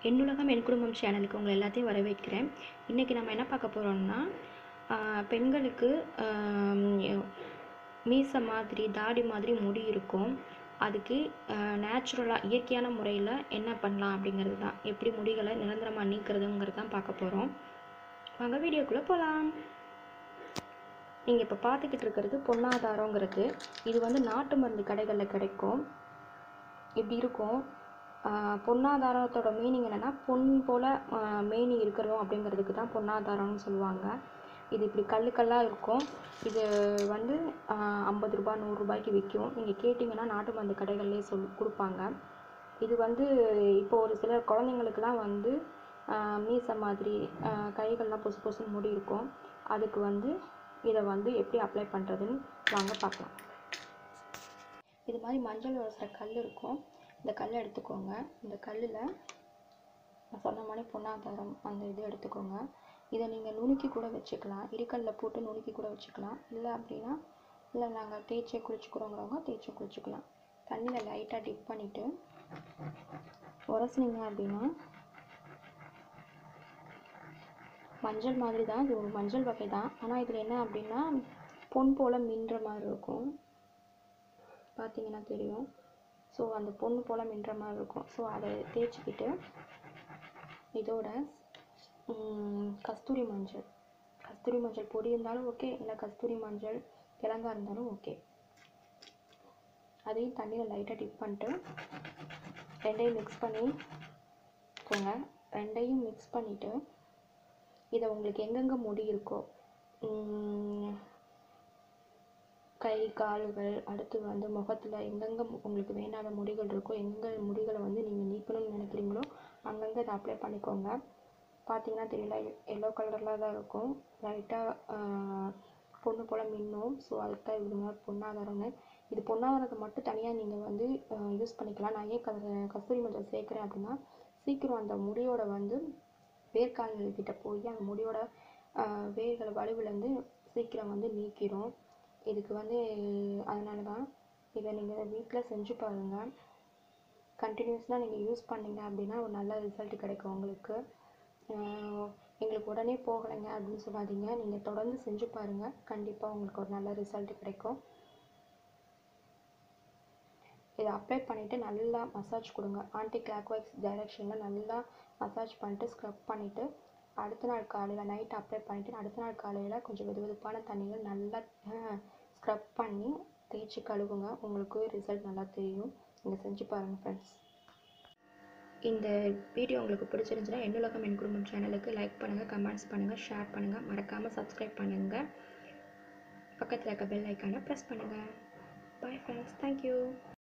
என்னுலகம் என் குடும்பம் சேனலுக்கு உங்களை எல்லாத்தையும் வரவேற்கிறேன் இன்றைக்கி நம்ம என்ன பார்க்க போகிறோம்னா பெண்களுக்கு ஆம், மீசை மாதிரி தாடி மாதிரி முடி இருக்கும் அதுக்கு நேச்சுரலாக இயற்கையான முறையில் என்ன பண்ணலாம் அப்படிங்கிறது தான் எப்படி முடிகளை நிரந்தரமாக நீக்கிறதுங்கிறது தான் பார்க்க போகிறோம் வாங்க வீடியோக்குள்ளே போகலாம் நீங்கள் இப்போ பார்த்துக்கிட்டு இருக்கிறது பொன்னாதாரங்கிறது இது வந்து நாட்டு மருந்து கடைகளில் கிடைக்கும் இப்படி இருக்கும் ஆஹ் பொன்னாதாரத்தோட மீனிங் என்னென்னா பொன் போல் மேனி இருக்கிறோம் அப்படிங்கிறதுக்கு தான் பொன்னாதாரம்னு சொல்லுவாங்க இது இப்படி கல்லு கல்லாக இருக்கும் இது வந்து ஐம்பது ரூபாய் நூறுரூபாய்க்கு விற்கும் நீங்கள் கேட்டிங்கன்னா நாட்டு மருந்து கடைகள்லேயே சொல் கொடுப்பாங்க இது வந்து இப்போ ஒரு சில குழந்தைங்களுக்குலாம் வந்து ஆஹ் மீசை மாதிரி ஆஹ் கைகள்லாம் பொசு பொசுன்னு முடி இருக்கும் அதுக்கு வந்து இதை வந்து எப்படி அப்ளை பண்ணுறதுன்னு வாங்க பார்க்கலாம் இது மாதிரி மஞ்சள் உரசுற கல் இருக்கும் இந்த கல்லை எடுத்துக்கோங்க இந்த கல்லில் நான் சொன்ன மாதிரி பொன்னாதாரம் அந்த இது எடுத்துக்கோங்க இதை நீங்கள் நுணுக்கி கூட வச்சுக்கலாம் இடிக்கல்ல போட்டு நுணுக்கி கூட வச்சுக்கலாம் இல்லை அப்படின்னா இல்லை நாங்கள் தேய்ச்சி குளிச்சுக்கிறோங்கிறவங்க தேய்ச்சி குளிச்சுக்கலாம் தண்ணியில் லைட்டாக டிப் பண்ணிவிட்டு உரசுனீங்க அப்படின்னா மஞ்சள் மாதிரி தான் இது ஒரு மஞ்சள் வகை தான் ஆனால் இதில் என்ன அப்படின்னா பொன் போல் மின்ற மாதிரி இருக்கும் பார்த்தீங்கன்னா தெரியும் ஸோ அந்த பொண்ணு போல் மின்ற மாதிரி இருக்கும் ஸோ அதை தேய்ச்சிக்கிட்டு இதோட ம், கஸ்தூரி மஞ்சள் கஸ்தூரி மஞ்சள் பொடி இருந்தாலும் ஓகே இல்லை கஸ்தூரி மஞ்சள் கிழங்கா இருந்தாலும் ஓகே அதையும் தண்ணியில் லைட்டாக டிப் பண்ணிட்டு ரெண்டையும் மிக்ஸ் பண்ணி போங்க ரெண்டையும் மிக்ஸ் பண்ணிவிட்டு இதை உங்களுக்கு எங்கெங்கே முடி இருக்கோ ம், கை கால்கள் அடுத்து வந்து முகத்தில் எங்கெங்கே உங்களுக்கு வேண்டாத முடிகள் இருக்கோ எங்கே முடிகளை வந்து நீங்கள் நீக்கணும்னு நினைக்கிறீங்களோ அங்கங்கே இதை அப்ளை பண்ணிக்கோங்க பார்த்தீங்கன்னா தெரியல எல்லோ கலரில் தான் இருக்கும் லைட்டாக பொண்ணு போல் மின்னும் ஸோ அதுக்கு தான் இது மாதிரி பொன்னாதாரம்னு இது பொன்னாதாரத்தை மட்டும் தனியாக நீங்கள் வந்து யூஸ் பண்ணிக்கலாம் நான் ஏன் க- கஸ்தூரி மஞ்சள் சேர்க்குறேன் அப்படின்னா சீக்கிரம் அந்த முடியோட வந்து வேர்க்கால்கள் கிட்ட போய் அந்த முடியோட ஆஹ், வேர்கள் வலுவிலேருந்து சீக்கிரம் வந்து நீக்கிரும் இதுக்கு வந்து அதனால தான் இதை நீங்கள் வீட்டில் செஞ்சு பாருங்கள் கண்டினியூஸாக நீங்கள் யூஸ் பண்ணீங்க அப்படின்னா ஒரு நல்ல ரிசல்ட் கிடைக்கும் உங்களுக்கு ஆஹ், எங்களுக்கு உடனே போகலைங்க அப்படின்னு சொல்லாதீங்க நீங்கள் தொடர்ந்து செஞ்சு பாருங்கள் கண்டிப்பாக உங்களுக்கு ஒரு நல்ல ரிசல்ட் கிடைக்கும் இதை அப்ளை பண்ணிவிட்டு நல்லா மசாஜ் கொடுங்க ஆன்டி கிளாக்வைஸ் டைரெக்ஷனில் நல்லா மசாஜ் பண்ணிட்டு ஸ்க்ரப் பண்ணிவிட்டு அடுத்த நாள் காலையில் நைட் அப்ளை பண்ணிவிட்டு அடுத்த நாள் காலையில் கொஞ்சம் வெது வெதுப்பான தண்ணியில் நல்லா ஸ்க்ரப் பண்ணி தேய்ச்சி கழுவுங்க உங்களுக்கு ரிசல்ட் நல்லா தெரியும் நீங்கள் செஞ்சு பாருங்கள் ஃப்ரெண்ட்ஸ் இந்த வீடியோ உங்களுக்கு பிடிச்சிருந்துச்சுன்னா என்னுலகம் என் குடும்பம் சேனலுக்கு லைக் பண்ணுங்கள் கமெண்ட்ஸ் பண்ணுங்கள் ஷேர் பண்ணுங்கள் மறக்காமல் சப்ஸ்கிரைப் பண்ணுங்கள் பக்கத்தில் இருக்க பெல் ஐக்கானை ப்ரெஸ் பண்ணுங்கள் பாய் ஃப்ரெண்ட்ஸ் தேங்க்யூ